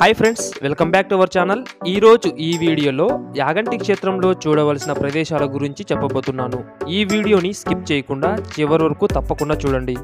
hi friends welcome back to our channel ఈరోజు ఈ వీడియోలో యాగంటి క్షేత్రంలో చూడవలసిన ప్రదేశాల గురించి చెప్పబోతున్నాను ఈ వీడియోని స్కిప్ చేయకుండా చివరి వరకు తప్పకుండా చూడండి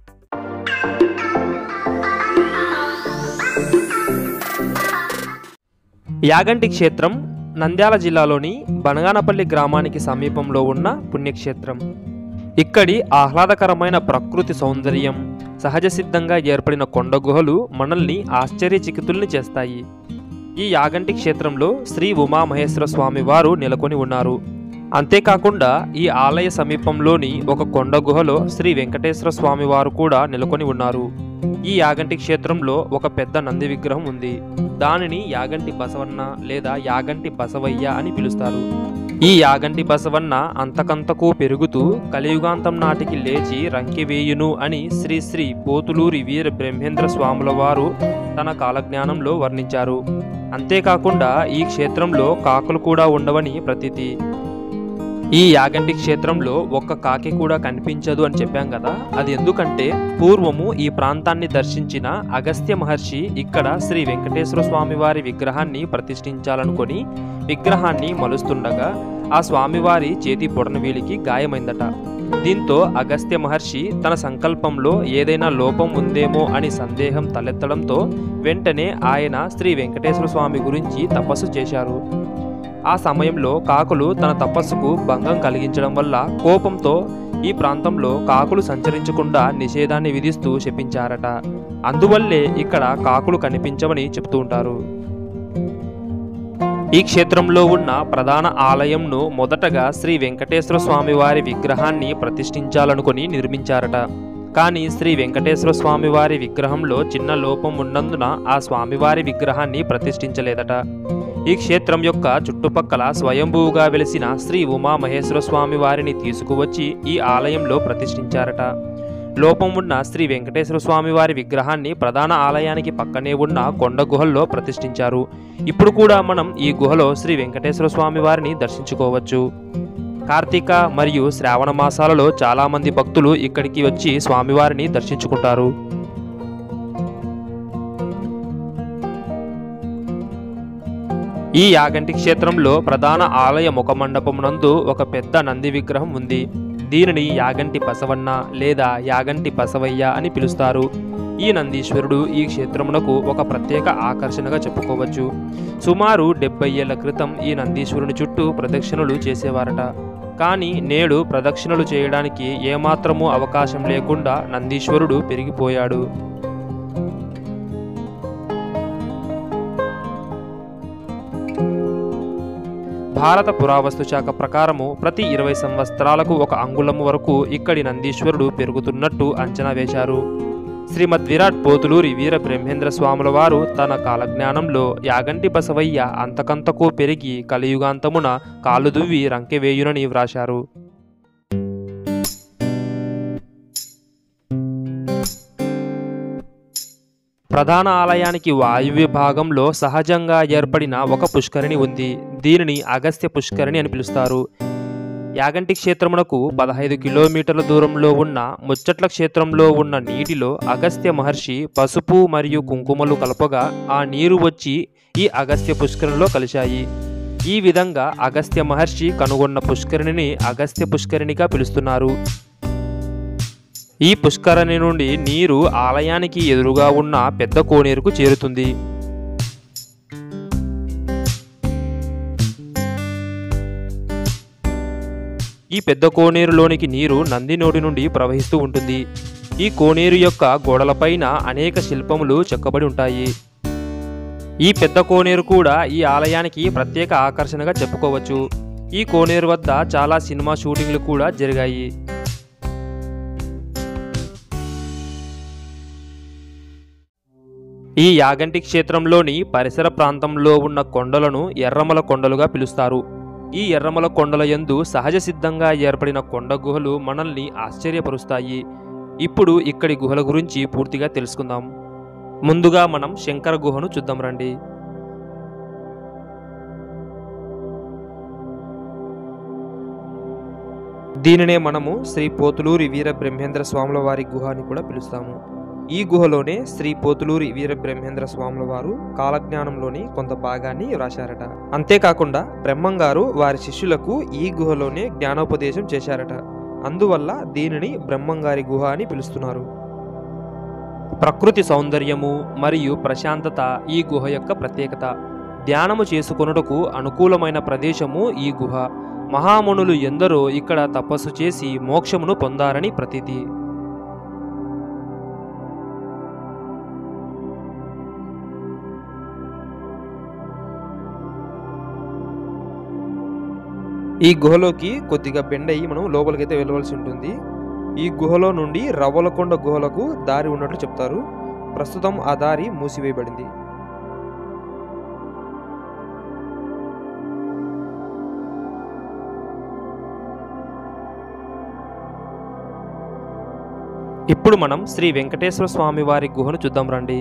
యాగంటి క్షేత్రం నంద్యాల జిల్లాలోని బనగానపల్లి గ్రామానికి సమీపంలో ఉన్న పుణ్యక్షేత్రం ఇక్కడి ఆహ్లాదకరమైన ప్రకృతి సౌందర్యం సహజ సిద్ధంగా ఏర్పడిన కొండ గుహలు మనల్ని ఆశ్చర్యచకితుల్ని చేస్తాయి ఈ యాగంటి క్షేత్రంలో శ్రీ ఉమామహేశ్వర స్వామి వారు నెలకొని ఉన్నారు అంతేకాకుండా ఈ ఆలయ సమీపంలోని ఒక కొండ గుహలో శ్రీ వెంకటేశ్వర స్వామి వారు కూడా నెలకొని ఉన్నారు ఈ యాగంటి క్షేత్రంలో ఒక పెద్ద నంది విగ్రహం ఉంది దానిని యాగంటి బసవన్న లేదా యాగంటి బసవయ్య అని పిలుస్తారు ఈ యాగంటి బసవన్న అంతకంతకు పెరుగుతూ కలియుగాంతం నాటికి లేచి రంకెవేయును అని శ్రీ శ్రీ పోతులూరి వీర బ్రహ్మేంద్ర స్వాముల వారు తన కాలజ్ఞానంలో వర్ణించారు అంతేకాకుండా ఈ క్షేత్రంలో కాకులు కూడా ఉండవని ప్రతీతి ఈ యాగంటి క్షేత్రంలో ఒక్క కాకి కూడా కనిపించదు అని చెప్పాం కదా అది ఎందుకంటే పూర్వము ఈ ప్రాంతాన్ని దర్శించిన అగస్త్య మహర్షి ఇక్కడ శ్రీ వెంకటేశ్వర స్వామి వారి విగ్రహాన్ని ప్రతిష్ఠించాలనుకొని విగ్రహాన్ని మలుస్తుండగా ఆ స్వామివారి చేతి పొడనవేలికి గాయమైందట దీంతో అగస్త్య మహర్షి తన సంకల్పంలో ఏదైనా లోపం ఉందేమో అని సందేహం తలెత్తడంతో వెంటనే ఆయన శ్రీ వెంకటేశ్వర స్వామి గురించి తపస్సు చేశారు ఆ సమయంలో కాకులు తన తపస్సుకు భంగం కలిగించడం వల్ల కోపంతో ఈ ప్రాంతంలో కాకులు సంచరించకుండా నిషేధాన్ని విధిస్తూ శపించారట అందువల్లే ఇక్కడ కాకులు కనిపించవని చెప్తూ ఉంటారు ఈ క్షేత్రంలో ఉన్న ప్రధాన ఆలయంను మొదటగా శ్రీ వెంకటేశ్వర స్వామి వారి విగ్రహాన్ని ప్రతిష్ఠించాలనుకుని నిర్మించారట కానీ శ్రీ వెంకటేశ్వర స్వామి వారి విగ్రహంలో చిన్న లోపం ఉన్నందున ఆ స్వామివారి విగ్రహాన్ని ప్రతిష్ఠించలేదట ఈ క్షేత్రం యొక్క చుట్టుపక్కల స్వయంభూగా వెలిసిన శ్రీ ఉమామహేశ్వర స్వామి వారిని తీసుకువచ్చి ఈ ఆలయంలో ప్రతిష్ఠించారట లోపం ఉన్న శ్రీ వెంకటేశ్వర స్వామి వారి విగ్రహాన్ని ప్రధాన ఆలయానికి పక్కనే ఉన్న కొండ గుహల్లో ప్రతిష్ఠించారు ఇప్పుడు కూడా మనం ఈ గుహలో శ్రీ వెంకటేశ్వర స్వామి వారిని దర్శించుకోవచ్చు కార్తీక మరియు శ్రావణ మాసాలలో చాలామంది భక్తులు ఇక్కడికి వచ్చి స్వామివారిని దర్శించుకుంటారు ఈ యాగంటి క్షేత్రంలో ప్రధాన ఆలయ ముఖ మండపమునందు ఒక పెద్ద నంది విగ్రహం ఉంది దీనిని యాగంటి బసవన్న లేదా యాగంటి బసవయ్య అని పిలుస్తారు ఈ నందీశ్వరుడు ఈ క్షేత్రమునకు ఒక ప్రత్యేక ఆకర్షణగా చెప్పుకోవచ్చు సుమారు డెబ్బై ఏళ్ల క్రితం ఈ నందీశ్వరుని చుట్టూ ప్రదక్షిణలు చేసేవారట కానీ నేడు ప్రదక్షిణలు చేయడానికి ఏమాత్రమూ అవకాశం లేకుండా నందీశ్వరుడు పెరిగిపోయాడు భారత పురావస్తు శాఖ ప్రకారము ప్రతి ఇరవై సంవత్సరాలకు ఒక అంగుళం వరకు ఇక్కడి నందీశ్వరుడు పెరుగుతున్నట్టు అంచనా వేశారు శ్రీమద్ విరాట్ పోతులూరి వీర బ్రహ్మేంద్ర స్వాముల వారు తన కాలజ్ఞానంలో యాగంటి బసవయ్య అంతకంతకు పెరిగి కలియుగాంతమున కాలు దువ్వి రంకెవేయునని వ్రాశారు ప్రధాన ఆలయానికి వాయువ్య భాగంలో సహజంగా ఏర్పడిన ఒక పుష్కరిణి ఉంది దీనిని అగస్త్య పుష్కరిణి అని పిలుస్తారు యాగంటి క్షేత్రమునకు పదహైదు కిలోమీటర్ల దూరంలో ఉన్న ముచ్చట్ల క్షేత్రంలో ఉన్న నీటిలో అగస్త్య మహర్షి పసుపు మరియు కుంకుమలు కలపగా ఆ నీరు వచ్చి ఈ అగస్త్య పుష్కరిణిలో కలిశాయి ఈ విధంగా అగస్త్య మహర్షి కనుగొన్న పుష్కరిణిని అగస్త్య పుష్కరిణిగా పిలుస్తున్నారు ఈ పుష్కరిణి నుండి నీరు ఆలయానికి ఎదురుగా ఉన్న పెద్ద కోనేరుకు చేరుతుంది ఈ పెద్ద కోనేరులోనికి నీరు నంది నోటి నుండి ప్రవహిస్తూ ఉంటుంది ఈ కోనేరు యొక్క గోడలపైన అనేక శిల్పములు చెక్కబడి ఉంటాయి ఈ పెద్ద కోనేరు కూడా ఈ ఆలయానికి ప్రత్యేక ఆకర్షణగా చెప్పుకోవచ్చు ఈ కోనేరు వద్ద చాలా సినిమా షూటింగ్లు కూడా జరిగాయి ఈ యాగంటి క్షేత్రంలోని పరిసర ప్రాంతంలో ఉన్న కొండలను ఎర్రమల కొండలుగా పిలుస్తారు ఈ ఎర్రమల కొండల యందు సహజ సిద్ధంగా ఏర్పడిన కొండ గుహలు మనల్ని ఆశ్చర్యపరుస్తాయి ఇప్పుడు ఇక్కడి గుహల గురించి పూర్తిగా తెలుసుకుందాం ముందుగా మనం శంకర గుహను చూద్దాం రండి దీనినే మనము శ్రీ పోతులూరి వీర బ్రహ్మేంద్ర స్వాముల వారి గుహ అని కూడా పిలుస్తాము ఈ గుహలోనే శ్రీ పోతులూరి వీరబ్రహ్మేంద్ర స్వాముల వారు కాలజ్ఞానంలోని కొంత భాగాన్ని వ్రాశారట అంతేకాకుండా బ్రహ్మంగారు వారి శిష్యులకు ఈ గుహలోనే జ్ఞానోపదేశం చేశారట అందువల్ల దీనిని బ్రహ్మంగారి గుహ అని పిలుస్తున్నారు ప్రకృతి సౌందర్యము మరియు ప్రశాంతత ఈ గుహ యొక్క ప్రత్యేకత ధ్యానము చేసుకొనుటకు అనుకూలమైన ప్రదేశము ఈ గుహ మహామునులు ఎందరో ఇక్కడ తపస్సు చేసి మోక్షమును పొందారని ప్రతీతి ఈ గుహలోకి కొద్దిగా బెండ్ అయ్యి మనం లోపలికైతే వెళ్ళవలసి ఉంటుంది ఈ గుహలో నుండి రవ్వలకొండ గుహలకు దారి ఉన్నట్లు చెప్తారు ప్రస్తుతం ఆ దారి మూసివేయబడింది ఇప్పుడు మనం శ్రీ వెంకటేశ్వర స్వామి వారి గుహను చూద్దాం రండి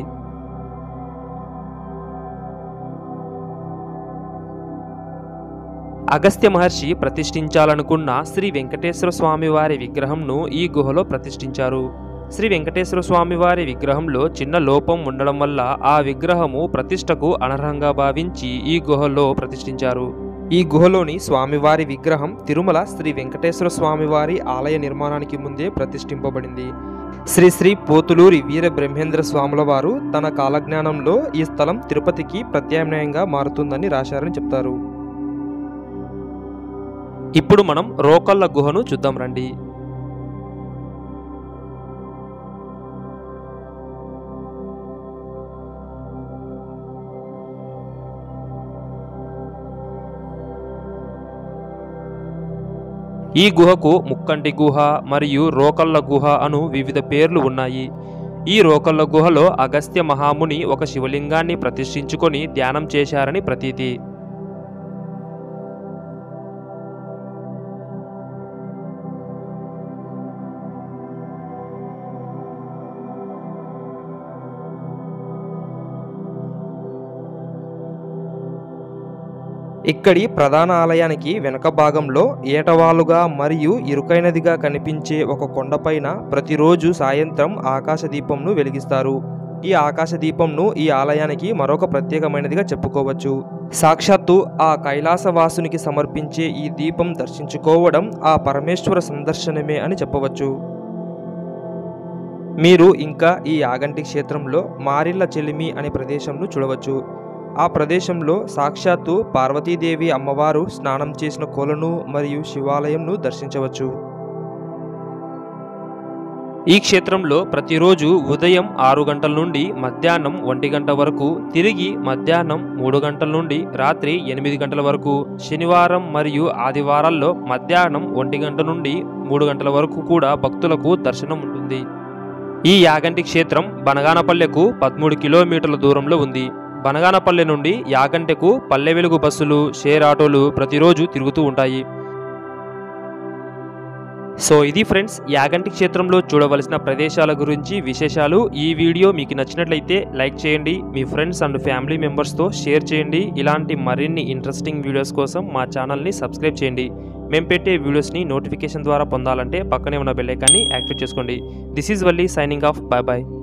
అగస్త్య మహర్షి ప్రతిష్ఠించాలనుకున్న శ్రీ వెంకటేశ్వర స్వామి వారి విగ్రహంను ఈ గుహలో ప్రతిష్ఠించారు శ్రీ వెంకటేశ్వర స్వామి వారి విగ్రహంలో చిన్న లోపం ఉండడం వల్ల ఆ విగ్రహము ప్రతిష్టకు అనర్హంగా భావించి ఈ గుహలో ప్రతిష్ఠించారు ఈ గుహలోని స్వామివారి విగ్రహం తిరుమల శ్రీ వెంకటేశ్వర స్వామివారి ఆలయ నిర్మాణానికి ముందే ప్రతిష్ఠింపబడింది శ్రీ శ్రీ పోతులూరి వీర బ్రహ్మేంద్ర స్వాముల వారు తన కాలజ్ఞానంలో ఈ స్థలం తిరుపతికి ప్రత్యామ్నాయంగా మారుతుందని రాశారని చెప్తారు ఇప్పుడు మనం రోకళ్ళ గుహను చూద్దాం రండి ఈ గుహకు ముక్కంటి గుహ మరియు రోకళ్ళ గుహ అను వివిధ పేర్లు ఉన్నాయి ఈ రోకళ్ళ గుహలో అగస్త్య మహాముని ఒక శివలింగాన్ని ప్రతిష్ఠించుకొని ధ్యానం చేశారని ప్రతీతి ఇక్కడి ప్రధాన ఆలయానికి వెనుక భాగంలో ఏటవాలుగా మరియు ఇరుకైనదిగా కనిపించే ఒక కొండపైన ప్రతిరోజు సాయంత్రం ఆకాశ దీపంను వెలిగిస్తారు ఈ ఆకాశ దీపంను ఈ ఆలయానికి మరొక ప్రత్యేకమైనదిగా చెప్పుకోవచ్చు సాక్షాత్తు ఆ కైలాసవాసునికి సమర్పించే ఈ దీపం దర్శించుకోవడం ఆ పరమేశ్వర సందర్శనమే అని చెప్పవచ్చు మీరు ఇంకా ఈ యాగంటి క్షేత్రంలో మారిళ్ళ చెలిమి అనే ప్రదేశంను చూడవచ్చు ఆ ప్రదేశంలో సాక్షాత్తు పార్వతీదేవి అమ్మవారు స్నానం చేసిన కొలను మరియు శివాలయంను దర్శించవచ్చు ఈ క్షేత్రంలో ప్రతిరోజు ఉదయం ఆరు గంటల నుండి మధ్యాహ్నం ఒంటి గంట వరకు తిరిగి మధ్యాహ్నం మూడు గంటల నుండి రాత్రి ఎనిమిది గంటల వరకు శనివారం మరియు ఆదివారాల్లో మధ్యాహ్నం ఒంటి గంట నుండి మూడు గంటల వరకు కూడా భక్తులకు దర్శనం ఉంటుంది ఈ యాగంటి క్షేత్రం బనగానపల్లెకు పదమూడు కిలోమీటర్ల దూరంలో ఉంది బనగానపల్లె నుండి యాగంటెకు పల్లె వెలుగు బస్సులు షేర్ ఆటోలు ప్రతిరోజు తిరుగుతూ ఉంటాయి సో ఇది ఫ్రెండ్స్ యాగంటి క్షేత్రంలో చూడవలసిన ప్రదేశాల గురించి విశేషాలు ఈ వీడియో మీకు నచ్చినట్లయితే లైక్ చేయండి మీ ఫ్రెండ్స్ అండ్ ఫ్యామిలీ మెంబర్స్తో షేర్ చేయండి ఇలాంటి మరిన్ని ఇంట్రెస్టింగ్ వీడియోస్ కోసం మా ఛానల్ని సబ్స్క్రైబ్ చేయండి మేము పెట్టే వీడియోస్ని నోటిఫికేషన్ ద్వారా పొందాలంటే పక్కనే ఉన్న బెల్ ఐకాన్ని యాక్టివేట్ చేసుకోండి this is Valli signing off bye bye